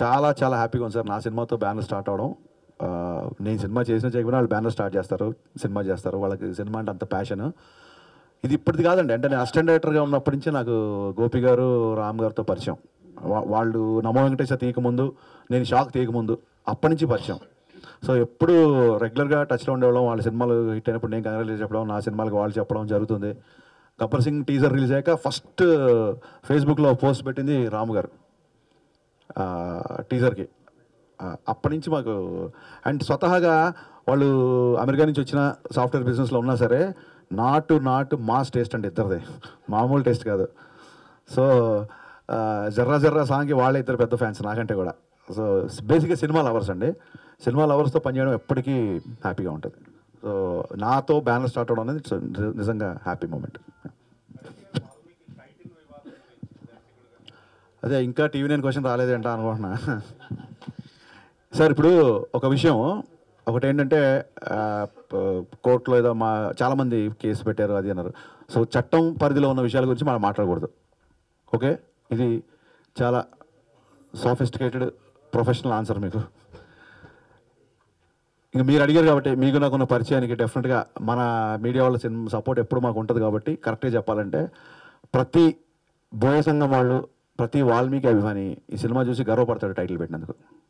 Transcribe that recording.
చాలా చాలా హ్యాపీగా ఉంది సార్ నా సినిమాతో బ్యానర్ స్టార్ట్ అవడం ఆ, నేను సినిమా చేసిన చేయకపోయినా వాళ్ళు బ్యానర్ స్టార్ట్ చేస్తారు సినిమా చేస్తారు వాళ్ళకి సినిమా అంటే అంత ప్యాషన్ ఇది ఇప్పటిది కాదండి అంటే నేను అసిస్టెంట్ డైరెక్టర్గా ఉన్నప్పటి నుంచి నాకు గోపి గారు రామ్ గారితో పరిచయం వా- వాళ్ళు నమో వెంకటేశ్వర తీయకముందు నేను షాక్ తీయకముందు అప్పటి నుంచి పరిచయం సో ఎప్పుడు రెగ్యులర్గా టచ్లో ఉండేవాళ్ళం వాళ్ళ సినిమాలు హిట్ అయినప్పుడు నేను కంగ్రాచులేట్ చెప్పడం నా సినిమాలకు వాళ్ళు చెప్పడం జరుగుతుంది గబ్బర్ సింగ్ టీజర్ రిలీజ్ అయ్యాక ఫస్ట్ ఫేస్బుక్లో పోస్ట్ పెట్టింది రాము గారు ఆ, టీజర్కి ఆ, అప్పటి నుంచి మాకు అండ్ స్వతహాగా వాళ్ళు అమెరికా నుంచి వచ్చిన సాఫ్ట్వేర్ బిజినెస్లో ఉన్నా సరే నాటు నాటు మాస్ టేస్ట్ అండి ఇద్దరిది మామూలు టేస్ట్ కాదు సో ఆ, జర్రా జర్రా సాంగ్కి వాళ్ళే ఇద్దరు పెద్ద ఫ్యాన్స్ నాకంటే కూడా సో బేసిక్గా సినిమా లవర్స్ అండి సినిమా లవర్స్తో పనిచేయడం ఎప్పటికీ హ్యాపీగా ఉంటుంది సో నాతో బ్యానర్ స్టార్ట్ అవడం అనేది it's a- నిజంగా హ్యాపీ మూమెంట్ అదే ఇంకా టీవీ నేను క్వశ్చన్ రాలేదేంటా అనుకుంటున్నా సార్ ఇప్పుడు ఒక విషయం ఒకటి ఏంటంటే ఆ, ప- కోర్టులో ఏదో మా చాలామంది కేసు పెట్టారు అది అన్నారు సో చట్టం పరిధిలో ఉన్న విషయాల గురించి మనం మాట్లాడకూడదు ఓకే ఇది చాలా సాఫిస్టికేటెడ్ ప్రొఫెషనల్ ఆన్సర్ మీకు ఇంకా మీరు అడిగారు కాబట్టి మీకు నాకున్న పరిచయానికి డెఫినెట్గా మన మీడియా వాళ్ళ సినిమా సపోర్ట్ ఎప్పుడు మాకు ఉంటుంది కాబట్టి కరెక్ట్గా చెప్పాలంటే ప్రతి బోయ సంఘం వాళ్ళు ప్రతి వాల్మీకి అభిమాని ఈ సినిమా చూసి గర్వపడతాడు టైటిల్ పెట్టినందుకు